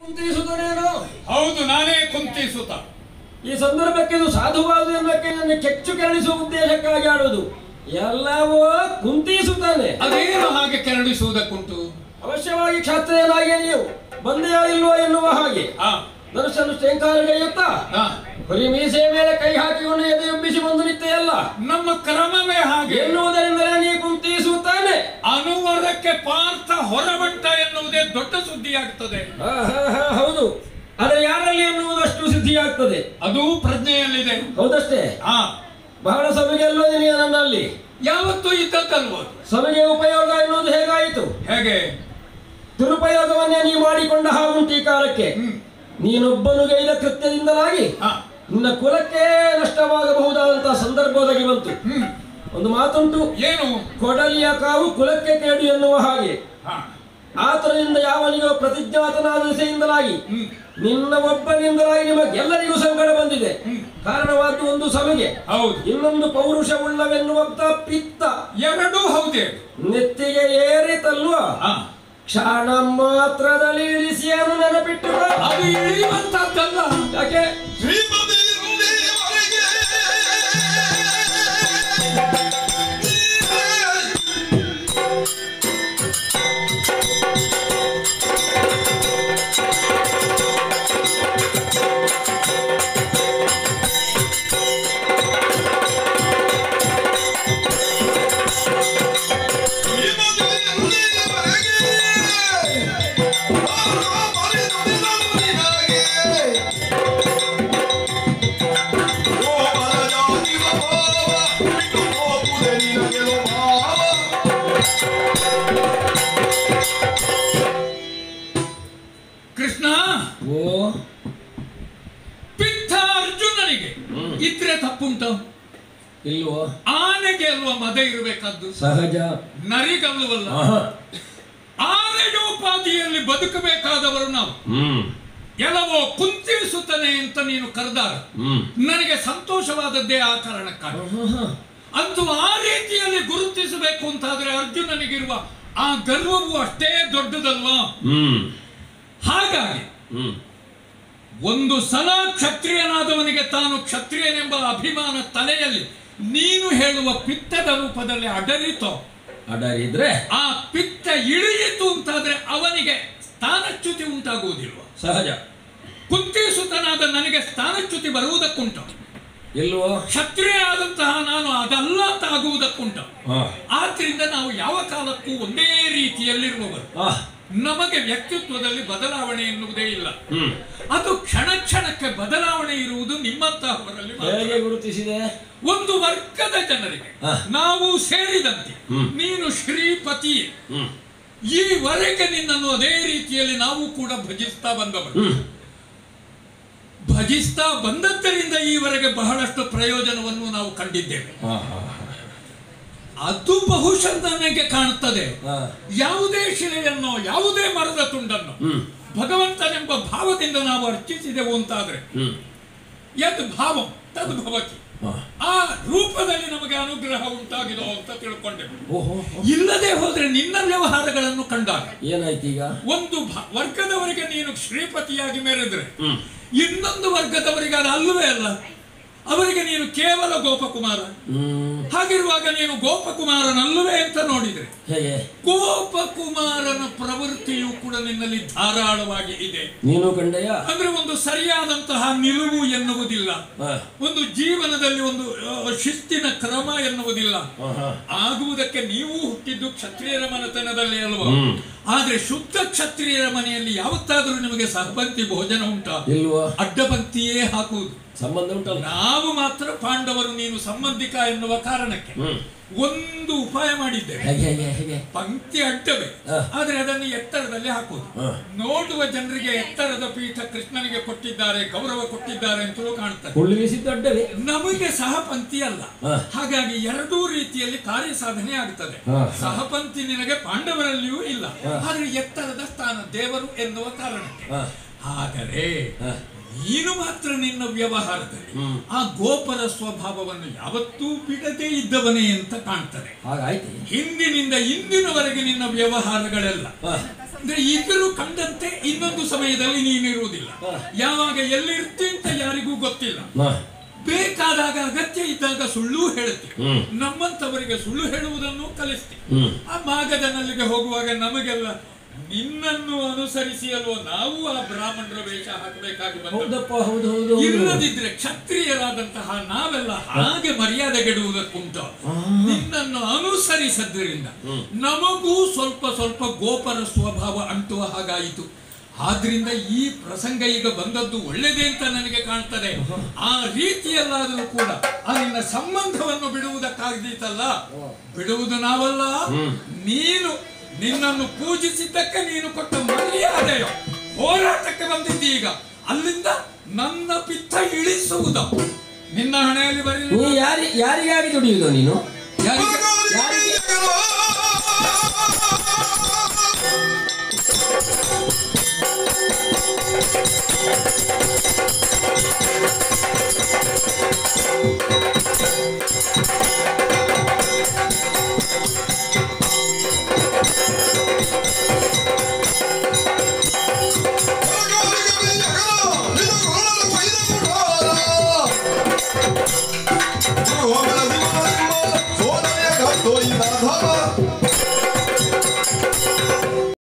ಕುಂತಿಸುತ್ತನೇನೋ ಹೌದು ನಾನೇ ಕುಂತಿಸುತ್ತ ಈ ಸಂದರ್ಭಕ್ಕೆ ಇದು ಸಾಧುವಾದು ಎನ್ನುವುದಕ್ಕೆ ನನ್ನ ಕೆಚ್ಚು ಕೆರಳಿಸುವ ಉದ್ದೇಶಕ್ಕಾಗಿ ಆಡುವುದು ಎಲ್ಲವೂ ಕುಂತಿಸುತ್ತಾನೆ ಅದೇನು ಹಾಗೆ ಕೆರಳಿಸುವುದಕ್ಕುಂಟು ಅವಶ್ಯವಾಗಿ ಕ್ಷತ್ರಿಯನಾಗಿ ನೀವು ಬಂದೆಯೋ ಇಲ್ವೋ ಎನ್ನುವ ಹಾಗೆ ಹಾ ಧನುಷನ್ನು ಶಂಕಾರಗೈಯುತ್ತಾ ಹಾ ಹೊರಿ ಮೀಸೆಯ ಮೇಲೆ ಕೈ ಹಾಕಿಕೊಂಡು ಎದೆ ಎಬ್ಬಿಸಿ ಬಂದು ನಿತ್ತೆಯಲ್ಲ ನಮ್ಮ ಕ್ರಮವೇ ಹಾಗೆ ಎನ್ನುವುದರಿಂದಲೇ ನೀ ಕುಂತಿಸುತ್ತಾನೆ ಅನುವರಕ್ಕೆ ಪಾರ್ಥ ಹೊರಬಂಟ ಎನ್ನುವುದೇ ದೊಡ್ಡ ಸುದ್ದಿಯಾಗ್ತದೆ ಆ, ಹಾ, ಹಾ, ಹೌದು ಆದರೆ ಯಾರಲ್ಲಿ ಎನ್ನುವುದಷ್ಟು ಸಿದ್ಧಿಯಾಗ್ತದೆ ಅದು ಪ್ರಜ್ಞೆಯಲ್ಲಿದೆ ಹೌದಷ್ಟೇ ಹಾ ಬಹಳ ಸಭೆಗೆ ಅಲ್ಲೋದಿದೆಯಾ ನನ್ನಲ್ಲಿ ಯಾವತ್ತೂ ಇದ್ದದ್ದಲ್ವ ಸಭೆಗೆ ಉಪಯೋಗ ಎನ್ನುವುದು ಹೇಗಾಯಿತು ಹೇಗೆ ದುರುಪಯೋಗವನ್ನೇ ನೀ ಮಾಡಿಕೊಂಡ ಹಾಗುಂಟು ಈ ಕಾಲಕ್ಕೆ ಹ್ಮ್ ನೀನೊಬ್ಬನು ಗೈದ ಕೃತ್ಯದಿಂದಲಾಗಿ ಹಾ ನಿನ್ನ ಕುಲಕ್ಕೆ ನಷ್ಟವಾಗಬಹುದಾದಂತಹ ಸಂದರ್ಭ ಒದಗಿ ಬಂತು ಹ್ಮ್ ಒಂದು ಮಾತುಂಟು ಏನು ಕೊಡಲಿಯ ಕಾವು ಕುಲಕ್ಕೆ ಕೇಡು ಎನ್ನುವ ಹಾಗೆ ಹಾ ಆತನದಿಂದ ಯಾವನಿಗೋ ಪ್ರತಿಜ್ಞಾತನಾದ ದಿಸೆಯಿಂದಲಾಗಿ ಹ್ಮ್ ನಿನ್ನ ಒಬ್ಬನಿಂದಲಾಗಿ ನಿಮಗೆಲ್ಲರಿಗೂ ಸಂಕಟ ಬಂದಿದೆ ಕಾರಣವಾದ್ದು ಒಂದು ಸಭೆಗೆ ಹೌದು ಇನ್ನೊಂದು ಪೌರುಷವುಳ್ಳವೆನ್ನುವಂತ ಪಿತ್ತ ಎರಡೂ ಹೌದೇ ನೆತ್ತಿಗೆ ಏರಿತಲ್ವಾ ಹಾ ಕ್ಷಣ ಮಾತ್ರದಲ್ಲಿ ಇಳಿಸಿಯನ್ನು ನೆನಪಿಟ್ಟು ಅದು ಇಳಿಯುವಂತದ್ದಲ್ಲ ಯಾಕೆ ಶ್ರೀಮತಿ ದೇವರಿಗೆ ಶ್ರೀಮತಿ ದೇವರಿಗೆ ಆ ಬಾರಿ ನುಡಿದವರಿಗೆ ಓ ಬಲಜಾತಿಯ ಭಾವ ಬಿಟ್ಟು ಹೋಗುವುದೇ ನಿನಗೆ ಭಾವ ಕೃಷ್ಣ ಓ ಪಿತ್ತ ಅರ್ಜುನನಿಗೆ ಇದ್ರೆ ತಪ್ಪುಂಟ ಇಲ್ವೋ ಆನೆಗೆ ಅಲ್ವಾ ಮದ ಇರಬೇಕಾದ್ದು ಸಹಜ ನರಿಗಲ್ವಲ್ಲ ಆಹಾ. ಆನೆಯೋಪಾದಿಯಲ್ಲಿ ಬದುಕಬೇಕಾದವರು ನಾವು ಹ್ಮ್ ಎಲ್ಲವೋ ಕುಂತಿಸುತ್ತಾನೆ ಅಂತ ನೀನು ಕರೆದಾರ ಹ್ಮ್ ನನಗೆ ಸಂತೋಷವಾದದ್ದೇ ಆ ಕಾರಣಕ್ಕಾಗಿ ಆಹಾ. ಅಂತೂ ಆ ರೀತಿಯಲ್ಲಿ ಗುರುತಿಸಬೇಕು ಅಂತಾದ್ರೆ ಅರ್ಜುನನಿಗಿರುವ ಆ ಗರ್ವವು ಅಷ್ಟೇ ದೊಡ್ಡದಲ್ವಾ ಹ್ಮ್ ಹಾಗಾಗಿ ಹ್ಮ್ ಒಂದು ಸಲ ಕ್ಷತ್ರಿಯನಾದವನಿಗೆ ತಾನು ಕ್ಷತ್ರಿಯನೆಂಬ ಅಭಿಮಾನ ತಲೆಯಲ್ಲಿ ನೀನು ಹೇಳುವ ಪಿತ್ತದ ರೂಪದಲ್ಲಿ ಅಡರಿತೋ ಅಡರಿದ್ರೆ ಆ ಪಿತ್ತ ಇಳಿಯಿತು ಅಂತಾದ್ರೆ ಅವನಿಗೆ ಸ್ಥಾನಚ್ಯುತಿ ಉಂಟಾಗುವುದಿಲ್ವ ಸಹಜ ಕುಂತಿಸುತನಾದ ನನಗೆ ಸ್ಥಾನಚ್ಯುತಿ ಬರುವುದಕ್ಕುಂಟು ಇಲ್ವೋ ಕ್ಷತ್ರಿಯ ಆದಂತಹ ನಾನು ಅದಲ್ಲ ಅಂತ ಆಗುವುದಕ್ಕುಂಟು ಆ. ಆದ್ರಿಂದ ನಾವು ಯಾವ ಕಾಲಕ್ಕೂ ಒಂದೇ ರೀತಿಯಲ್ಲಿರುವವರು ಆ. ನಮಗೆ ವ್ಯಕ್ತಿತ್ವದಲ್ಲಿ ಬದಲಾವಣೆ ಎನ್ನುವುದೇ ಇಲ್ಲ ಹ್ಮ್ ಅದು ಕ್ಷಣ ಕ್ಷಣಕ್ಕೆ ಬದಲಾವಣೆ ಇರುವುದು ನಿಮ್ಮಂತಹವರಲ್ಲಿ ಮಾತ್ರ. ಹೇಗೆ ಗುರುತಿಸಿದೆ ಒಂದು ವರ್ಗದ ಜನರಿಗೆ ಹ. ನಾವು ಸೇರಿದಂತೆ ಹ್ಮ್. ನೀನು ಶ್ರೀಪತಿ ಹ್ಮ್ ಈವರೆಗೆ ನಿನ್ನನ್ನು ಅದೇ ರೀತಿಯಲ್ಲಿ ನಾವು ಕೂಡ ಭಜಿಸ್ತಾ ಬಂದವರು ಹ್ಮ್ ಭಜಿಸ್ತಾ ಬಂದದ್ದರಿಂದ ಈವರೆಗೆ ಬಹಳಷ್ಟು ಪ್ರಯೋಜನವನ್ನು ನಾವು ಕಂಡಿದ್ದೇವೆ ಆ, ಆ, ಅದು ಬಹುಶಃ ನನಗೆ ಕಾಣುತ್ತದೆ ಆ. ಯಾವುದೇ ಶಿಲೆಯನ್ನು ಯಾವುದೇ ಮರದ ತುಂಡನ್ನು ಹ್ಮ್ ಭಗವಂತನೆಂಬ ಭಾವದಿಂದ ನಾವು ಅರ್ಚಿಸಿದೆವು ಅಂತಾದ್ರೆ ಹ್ಮ್ ಯದ್ ಭಾವಂ ತದ್ ಭವತಿ ಆ. ಆ ರೂಪದಲ್ಲಿ ನಮಗೆ ಅನುಗ್ರಹ ಉಂಟಾಗಿದೋ ಅಂತ ತಿಳ್ಕೊಂಡೆವು ಓಹೋ ಇಲ್ಲದೆ ಹೋದ್ರೆ ನಿನ್ನ ವ್ಯವಹಾರಗಳನ್ನು ಕಂಡಾಗ ಏನಾಯ್ತು ಈಗ ಒಂದು ಭ- ವರ್ಗದವರಿಗೆ ನೀನು ಶ್ರೀಪತಿಯಾಗಿ ಮೆರೆದ್ರೆ ಹ್ಮ್ ಇನ್ನೊಂದು ವರ್ಗದವರಿಗೆ ಅದು ಅಲ್ಲವೇ ಅಲ್ಲ ಅವರಿಗೆ ನೀನು ಕೇವಲ ಗೋಪಕುಮಾರ ಹ್ಮ್ ಹಾಗಿರುವಾಗ ನೀನು ಗೋಪಕುಮಾರನಲ್ಲವೇ ಅಂತ ನೋಡಿದ್ರೆ ಹೇಗೆ ಗೋಪಕುಮಾರನ ಪ್ರವೃತ್ತಿಯು ಕೂಡ ನಿನ್ನಲ್ಲಿ ಧಾರಾಳವಾಗಿ ಇದೆ ನೀನು ಕಂಡೆಯ ಅಂದ್ರೆ ಒಂದು ಸರಿಯಾದಂತಹ ನಿಲುವು ಎನ್ನುವುದಿಲ್ಲ ಒಂದು ಜೀವನದಲ್ಲಿ ಒಂದು ಆ, ಶಿಸ್ತಿನ ಕ್ರಮ ಎನ್ನುವುದಿಲ್ಲ ಆಗುವುದಕ್ಕೆ ನೀವು ಹುಟ್ಟಿದ್ದು ಕ್ಷತ್ರಿಯರ ಮನೆತನದಲ್ಲಿ ಅಲ್ವಾ ಹ್ಮ್. ಆದ್ರೆ ಶುದ್ಧ ಕ್ಷತ್ರಿಯರ ಮನೆಯಲ್ಲಿ ಯಾವತ್ತಾದ್ರೂ ನಿಮಗೆ ಸಹಪಂಕ್ತಿ ಭೋಜನ ಉಂಟಾ ಇಲ್ವೋ ಅಡ್ಡಪಂಕ್ತಿಯೇ ಹಾಕುವುದು ಸಂಬಂಧ ಉಂಟಲ್ಲ ನಾವು ಮಾತ್ರ ಪಾಂಡವರು ನೀನು ಸಂಬಂಧಿಕ ಎನ್ನುವ ಕಾರಣಕ್ಕೆ ಹ್ಮ್ ಒಂದು ಉಪಾಯ ಮಾಡಿದ್ದೇವೆ ಹೇಗೆ ಹೇಗೆ ಹೇಗೆ ಪಂಕ್ತಿ ಅಡ್ಡವೇ ಹ. ಆದ್ರೆ ಅದನ್ನು ಎತ್ತರದಲ್ಲಿ ಹಾಕುವುದು ಹ. ನೋಡುವ ಜನರಿಗೆ ಎತ್ತರದ ಪೀಠ ಕೃಷ್ಣನಿಗೆ ಕೊಟ್ಟಿದ್ದಾರೆ ಗೌರವ ಕೊಟ್ಟಿದ್ದಾರೆ ಅಂತಲೂ ಕಾಣ್ತದೆ ಕುಳ್ಳಿರಿಸಿದ್ದು ಅಡ್ಡವೇ ನಮಗೆ ಸಹಪಂಕ್ತಿ ಅಲ್ಲ ಹ. ಹಾಗಾಗಿ ಎರಡೂ ರೀತಿಯಲ್ಲಿ ಕಾರ್ಯ ಸಾಧನೆ ಆಗುತ್ತದೆ ಹ. ಸಹಪಂಕ್ತಿ ನಿನಗೆ ಪಾಂಡವರಲ್ಲಿಯೂ ಇಲ್ಲ ಆದ್ರೆ ಎತ್ತರದ ಸ್ಥಾನ ದೇವರು ಎನ್ನುವ ಕಾರಣಕ್ಕೆ ಹ. ಆದರೆ ಹ. ನೀನು ಮಾತ್ರ ನಿನ್ನ ವ್ಯವಹಾರದಲ್ಲಿ ಹ್ಮ್. ಆ ಗೋಪರ ಸ್ವಭಾವವನ್ನು ಯಾವತ್ತೂ ಬಿಡದೇ ಇದ್ದವನೇ ಅಂತ ಕಾಣ್ತದೆ ಹಾಗಾಯ್ತು ಹಿಂದಿನಿಂದ ಇಂದಿನವರೆಗೆ ನಿನ್ನ ವ್ಯವಹಾರಗಳೆಲ್ಲ ಹ. ಅಂದ್ರೆ ಈಗಲೂ ಕಂಡಂತೆ ಇನ್ನೊಂದು ಸಮಯದಲ್ಲಿ ನೀನಿರುವುದಿಲ್ಲ ಹ. ಯಾವಾಗ ಎಲ್ಲಿರ್ತಿ ಅಂತ ಯಾರಿಗೂ ಗೊತ್ತಿಲ್ಲ ಹ. ಬೇಕಾದಾಗ ಅಗತ್ಯ ಇದ್ದಾಗ ಸುಳ್ಳು ಹೇಳುತ್ತೆ ಹ್ಮ್. ನಮ್ಮಂತವರಿಗೆ ಸುಳ್ಳು ಹೇಳುವುದನ್ನು ಕಲಿಸ್ತಿ ಹ್ಮ್. ಆ ಮಾಗದನಲ್ಲಿಗೆ ಹೋಗುವಾಗ ನಮಗೆಲ್ಲ ನಿನ್ನನ್ನು ಅನುಸರಿಸಿ ಅಲ್ವೋ ನಾವು ಆ ಬ್ರಾಹ್ಮಣರ ವೇಷ ಹಾಕಬೇಕಾಗಿ ಬಂದ ಹೌದಪ್ಪ ಹೌದು ಹೌದು ಹೌದು ಇಲ್ಲದಿದ್ರೆ ಕ್ಷತ್ರಿಯರಾದಂತಹ ನಾವೆಲ್ಲ ಹಾಗೆ ಮರ್ಯಾದೆಗೆಡುವುದಕ್ಕುಂಟು ನಿನ್ನನ್ನು ಅನುಸರಿಸದ್ರಿಂದ ನಮಗೂ ಸ್ವಲ್ಪ ಸ್ವಲ್ಪ ಗೋಪರ ಸ್ವಭಾವ ಅಂಟುವ ಹಾಗಾಯಿತು ಆದ್ರಿಂದ ಈ ಪ್ರಸಂಗ ಈಗ ಬಂದದ್ದು ಒಳ್ಳೆದೇ ಅಂತ ನನಗೆ ಕಾಣ್ತದೆ ಆ ರೀತಿಯಲ್ಲಾದರೂ ಕೂಡ ಆ ನಿನ್ನ ಸಂಬಂಧವನ್ನು ಬಿಡುವುದಕ್ಕಾಗ್ದೀತಲ್ಲ ಬಿಡುವುದು ನಾವಲ್ಲ ನೀನು ನಿನ್ನನ್ನು ಪೂಜಿಸಿದ್ದಕ್ಕೆ ನೀನು ಕೊಟ್ಟ ಮರ್ಯಾದೆಯೋ ಹೋರಾಟಕ್ಕೆ ಬಂದಿದ್ದೀ ಈಗ ಅಲ್ಲಿಂದ ನನ್ನ ಪಿತ್ತ ಇಳಿಸುವುದು ನಿನ್ನ ಹಣೆಯಲ್ಲಿ ನೀ ಬರೀ ಯಾರಿ ಯಾರಿಗಾಗಿ ದುಡಿಯುವುದು ನೀನು ಯಾರಿಗೆ ಹೋಗಲ